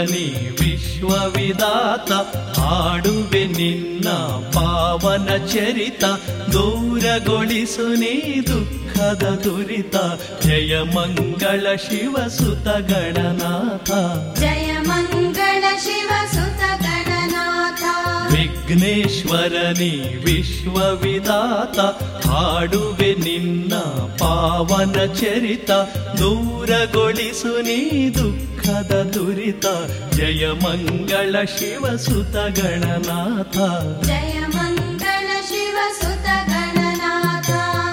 ವಿಘ್ನೇಶ್ವರನೇ ವಿಶ್ವವಿದಾತ ಹಾಡುವೆ ನಿನ್ನ ಪಾವನ ಚರಿತ ದೂರಗೊಳಿಸು ನೀ ದುಃಖದ ದುರಿತ ಜಯ ಮಂಗಳ ಶಿವ ಸುತ ಗಣನಾಥ ಜಯ ಮಂಗಳ ಶಿವ ಸುತ ಗಣನಾಥ ವಿಘ್ನೇಶ್ವರನೇ ವಿಶ್ವವಿದಾತ ಹಾಡುವೆ ನಿನ್ನ ಪಾವನ ಚರಿತ ದೂರಗೊಳಿಸು ನೀ ದುಃಖದ ದುರಿತ ಜಯ ಮಂಗಳ ಶಿವ ಸುತ ಗಣನಾಥ ಜಯ ಮಂಗಳ ಶಿವ ಸುತ ಗಣನಾಥ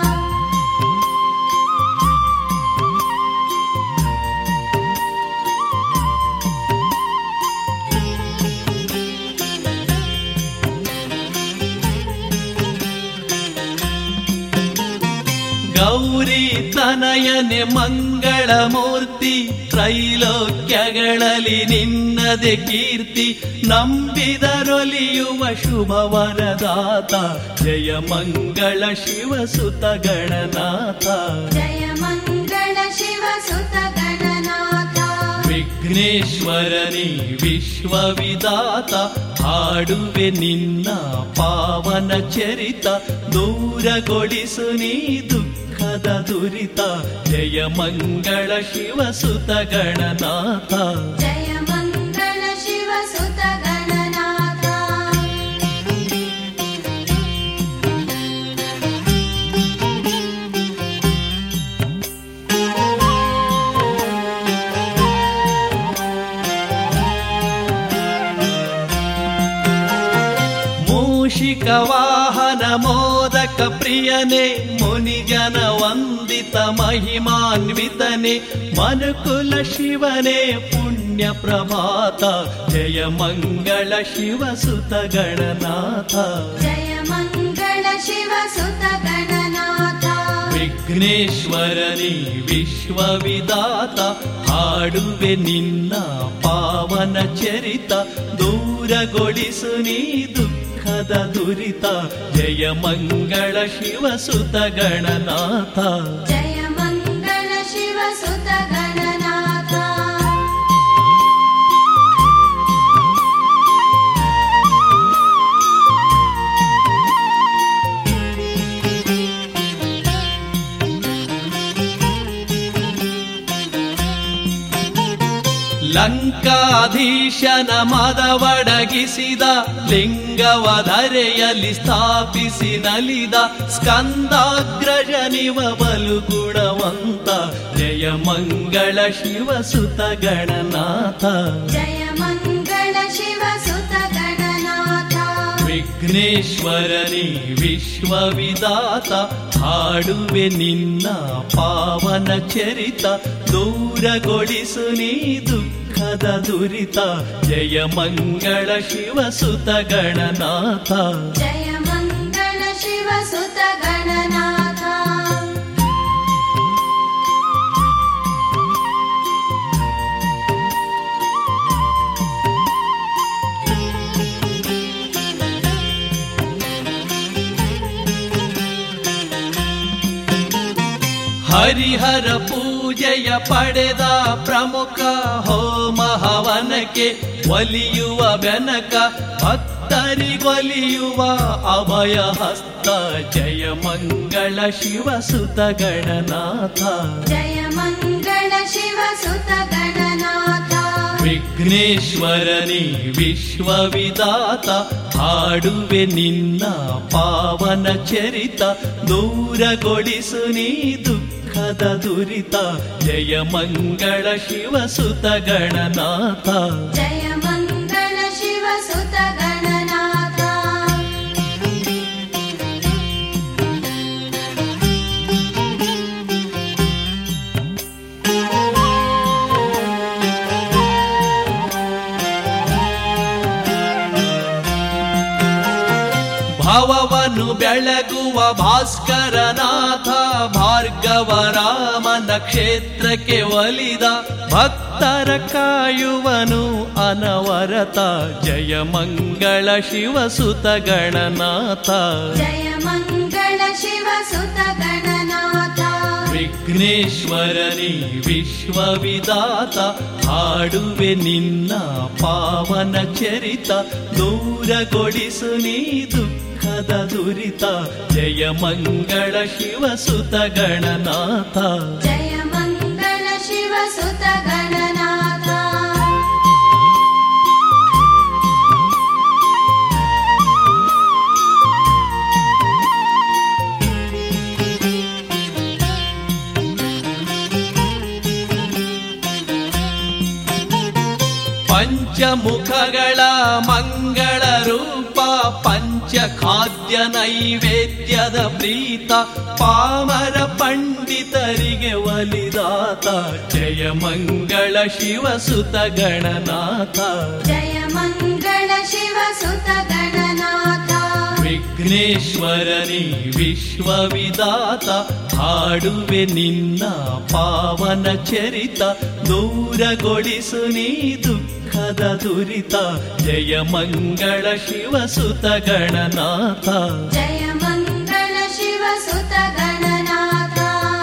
ಗೌರಿ ತನಯನೆ ಮಂಗಳ ಮೂರ್ತಿ ತ್ರೈಲೋಕ್ಯಗಳಲ್ಲಿ ನಿನ್ನದೆ ಕೀರ್ತಿ ನಂಬಿದರೊಲಿಯುವ ಶುಭ ವರದಾತ ಜಯ ಮಂಗಳ ಶಿವ ಸುತ ಗಣನಾಥ ಜಯ ಮಂಗಳ ಶಿವ ಸುತ ಗಣನಾಥ ವಿಘ್ನೇಶ್ವರನೇ ವಿಶ್ವವಿದಾತ ಹಾಡುವೆ ನಿನ್ನ ಪಾವನ ಚರಿತ ದೂರಗೊಳಿಸು ನೀ ದುಃಖದ ದುರಿತ ಜಯ ಮಂಗಳ ಶಿವ ಸುತ ಗಣನಾಥ ಜಯ ಮಂಗಳ ಶಿವ ಸುತ ಗಣನಾಥ ಮೂಷಿಕ ವಾಹನ ಮೋದಕ ಪ್ರಿಯನೇ ಮುನಿಜನ ವಂದಿತ ಮಹಿಮಾನ್ವಿತನೆ ಮನುಕುಲ ಶಿವನೇ ಪುಣ್ಯ ಪ್ರಭಾತ ಜಯ ಮಂಗಳ ಶಿವ ಸುತ ಗಣನಾಥ ಜಯ ಮಂಗಳ ಶಿವ ಸುತ ಗಣನಾಥ ವಿಘ್ನೇಶ್ವರನೇ ವಿಶ್ವವಿದಾತ ಹಾಡುವೆ ನಿನ್ನ ಪಾವನ ಚರಿತ ದೂರಗೊಳಿಸು ನೀ ದುಃಖದ ದುರಿತ ಜಯ ಮಂಗಳ ಶಿವ ಸುತ ಗಣನಾಥ ಜಯ ಮಂಗಳ ಶಿವ ಸುತ ಗಣನಾಥ ಲಂಕಾಧೀಶನ ಮದವಡಗಿಸಿದ ಲಿಂಗವಧರೆಯಲ್ಲಿ ಸ್ಥಾಪಿಸಿ ನಲಿದ ಸ್ಕಂದಾಗ್ರಜನಿವ ಬಲು ಗುಣವಂತ ಜಯ ಮಂಗಳ ಶಿವ ಸುತ ಗಣನಾಥ ಜಯ ಮಂಗಳ ಶಿವ ಸುತ ಗಣನಾಥ ವಿಘ್ನೇಶ್ವರನೇ ವಿಶ್ವವಿದಾತ ಹಾಡುವೆ ನಿನ್ನ ಪಾವನ ಚರಿತ ದೂರಗೊಳಿಸು ನೀ ದುಃಖದ ದುರಿತ ಜಯ ಮಂಗಳ ಶಿವ ಸುತ ಗಣನಾಥ ಜಯ ಮಂಗಳ ಶಿವ ಸುತ ಗಣನಾಥ ಹರಿಹರ ಪೂಜೆಯ ಪಡೆದ ಪ್ರಮುಖ ಹೋಮ ಹವನಕ್ಕೆ ಒಲಿಯುವ ಬೆನಕ ಭಕ್ತರಿಗೊಲಿಯುವ ಅಭಯ ಹಸ್ತ ಜಯ ಮಂಗಳ ಶಿವ ಸುತ ಗಣನಾಥ ಜಯ ಮಂಗಳ ಶಿವ ಸುತ ಗಣನಾಥ ವಿಘ್ನೇಶ್ವರನೇ ವಿಶ್ವವಿದಾತ ಹಾಡುವೆ ನಿನ್ನ ಪಾವನ ಚರಿತ ದೂರಗೊಳಿಸು ನೀ ದುಃಖದ ದುರಿತ ಜಯ ಮಂಗಳ ಶಿವ ಸುತ ಗಣನಾಥ ಜಯ ಮಂಗಳ ಶಿವ ಸುತ ಗಣನಾಥ ಭವವನ್ನು ಬೆಳಗುವ ಭಾಸ್ಕರನಾಥ ಭಾರ್ಗವ ರಾಮನ ಕ್ಷೇತ್ರಕ್ಕೆ ಒಲಿದ ಭಕ್ತರ ಕಾಯುವನು ಅನವರತ ಜಯ ಮಂಗಳ ಶಿವ ಸುತ ಗಣನಾಥ ಜಯ ಮಂಗಳ ಶಿವ ಸುತ ಗಣನಾಥ ವಿಘ್ನೇಶ್ವರನಿ ವಿಶ್ವವಿದಾತ ಹಾಡುವೆ ನಿನ್ನ ಪಾವನ ಚರಿತ ದೂರಗೊಳಿಸು ನೀ ದುಃಖದ ದುರಿತ ಜಯ ಮಂಗಳ ಶಿವಸುತ ಗಣನಾಥ जय मङ्गल शिव सुत गणनाथ ಪಂಚಮುಖಗಳ ಮಂಗಳ ರೂಪ ಪಂಚ ಖಾದ್ಯ ನೈವೇದ್ಯದ ಪ್ರೀತ ಪಾಮರ ಪಂಡಿತರಿಗೆ ಒಲಿದಾತ ಜಯ ಮಂಗಳ ಶಿವಸುತ ಗಣನಾಥ जय मङ्गल शिव सुत गणनाथ ವಿಘ್ನೇಶ್ವರನಿ ವಿಶ್ವವಿದಾತ ಹಾಡುವೆ ನಿನ್ನ ಪಾವನ ಚರಿತ ದೂರಗೊಳಿಸು ನೀ ದುಃಖದ ದುರಿತ ಜಯ ಮಂಗಳ ಶಿವಸುತ ಗಣನಾಥ जय मङ्गल शिव सुत गणनाथ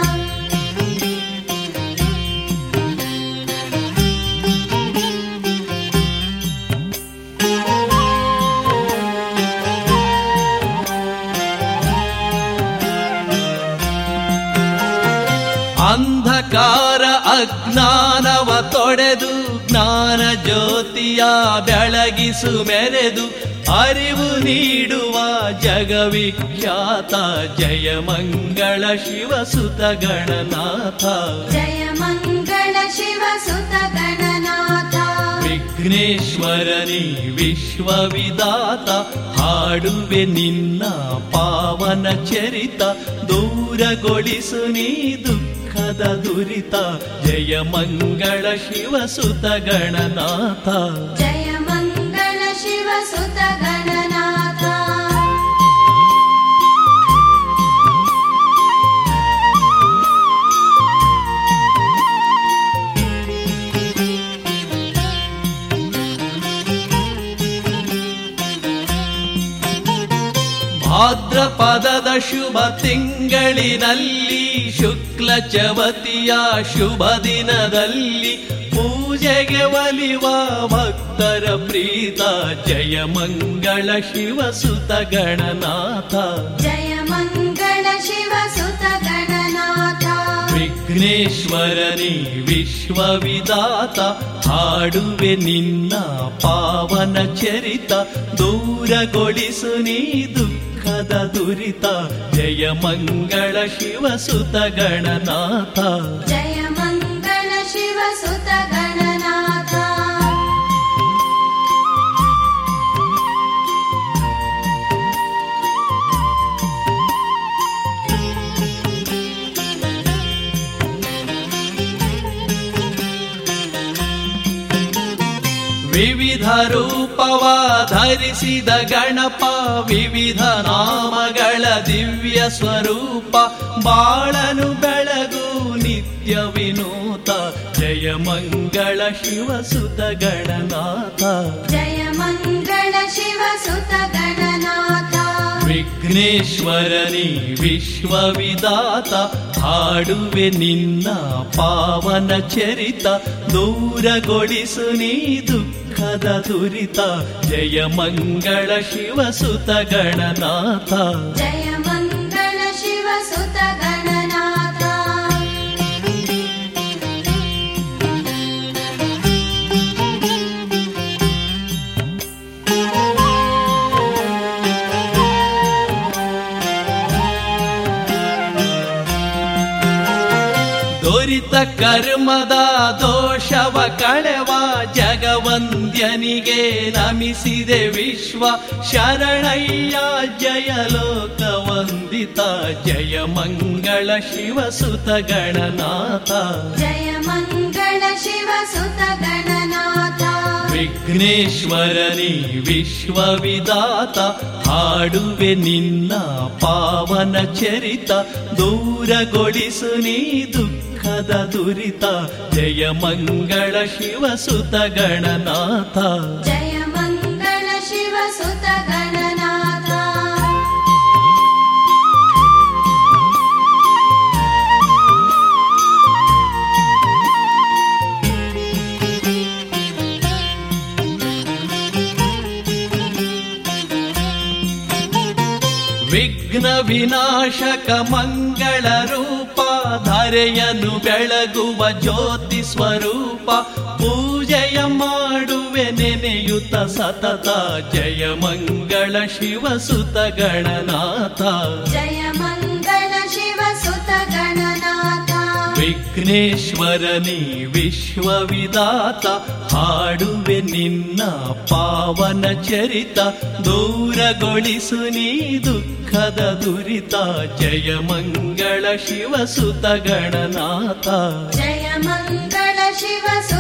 ಅಂಧಕಾರ ಅಜ್ಞಾನವ ತೊಡೆದು ಜ್ಞಾನ ಜ್ಯೋತಿಯ ಬೆಳಗಿಸು ಮೆರೆದು ಅರಿವು ನೀಡುವ ಜಗವಿಖ್ಯಾತ ಜಯ ಮಂಗಳ ಶಿವಸುತ ಗಣನಾಥ जय मङ्गल शिव सुत गणनाथ ವಿಘ್ನೇಶ್ವರನಿ ವಿಶ್ವವಿದಾತ ಹಾಡುವೆ ನಿನ್ನ ಪಾವನ ಚರಿತ ದೂರಗೊಳಿಸು ನೀ ದುಃಖದ ದುರಿತ ಜಯ ಮಂಗಳ ಶಿವಸುತ ಗಣನಾಥ जय मङ्गल शिव सुत गणनाथ ಭಾದ್ರಪದದ ಶುಭ ತಿಂಗಳಿನಲ್ಲಿ ಶುಕ್ಲ ಚವತಿಯ ಶುಭ ದಿನದಲ್ಲಿ ಪೂಜೆಗೆ ಒಲಿವ ಭಕ್ತರ ಪ್ರೀತ ಜಯ ಮಂಗಳ ಶಿವಸುತ ಗಣನಾಥ जय मङ्गल शिव सुत गणनाथ ವಿಘ್ನೇಶ್ವರನಿ ವಿಶ್ವವಿದಾತ ಹಾಡುವೆ ನಿನ್ನ ಪಾವನ ಚರಿತ ದೂರಗೊಳಿಸು ನೀ ದುಃಖದ ದುರಿತ ಜಯ ಮಂಗಳ ಶಿವಸುತ ಗಣನಾಥ जय मङ्गल शिव सुत गणनाथ ವಿವಿಧ ರೂಪವ ಧರಿಸಿದ ಗಣಪ ವಿವಿಧ ನಾಮಗಳ ದಿವ್ಯ ಸ್ವರೂಪ ಬಾಳನು ಬೆಳಗು ನಿತ್ಯ ವಿನೂತ ಜಯ ಮಂಗಳ ಶಿವಸುತ ಗಣನಾಥ जय मङ्गल शिव सुत गणनाथ ವಿಘ್ನೇಶ್ವರನಿ ವಿಶ್ವವಿದಾತ ಹಾಡುವೆ ನಿನ್ನ ಪಾವನ ಚರಿತ ದೂರಗೊಳಿಸು ನೀ ದುಃಖದ ದುರಿತ ಜಯ ಮಂಗಳ ಶಿವಸುತ ಗಣನಾಥ जय मङ्गल शिव सुत गणनाथ ದೊರಿತ ಕರ್ಮದ ದೋಷವ ಕಳೆವ ಜಗವಂದ್ಯನಿಗೆ ನಮಿಸಿದೆ ವಿಶ್ವ ಶರಣಯ್ಯ ಜಯ ಲೋಕ ವಂದಿತ ಜಯ ಮಂಗಳ ಶಿವಸುತ ಗಣನಾಥ जय मङ्गल शिव सुत गणनाथ ವಿಘ್ನೇಶ್ವರನಿ ವಿಶ್ವವಿದಾತ ಹಾಡುವೆ ನಿನ್ನ ಪಾವನ ಚರಿತ ದೂರಗೊಳಿಸು ನೀ ದುಃಖದ ದುರಿತ ಜಯ ಮಂಗಳ ಶಿವಸುತ ಗಣನಾಥ जय मङ्गल शिव सुत गणनाथ ವಿಘ್ನ ವಿನಾಶಕ ಮಂಗಳ ರೂಪ ಧರೆಯನ್ನು ಬೆಳಗುವ ಜ್ಯೋತಿ ಸ್ವರೂಪ ಪೂಜೆಯ ಮಾಡುವೆ ನೆನೆಯುತ್ತ ಸತತ ಜಯ ಮಂಗಳ ಶಿವ ಸುತ ಗಣನಾಥ ಜಯ ಮಂಗಳ ಶಿವ ಸುತ ಗಣನಾಥ ವಿಘ್ನೇಶ್ವರನಿ ವಿಶ್ವವಿದಾತ ಹಾಡುವೆ ನಿನ್ನ ಪಾವನ ಚರಿತ ದೂರಗೊಳಿಸು ನೀ ದುಃಖದ ದುರಿತ ಜಯ ಮಂಗಳ ಶಿವ ಸುತ ಗಣನಾಥ ಜಯ ಮಂಗಳ ಶಿವ ಸುತ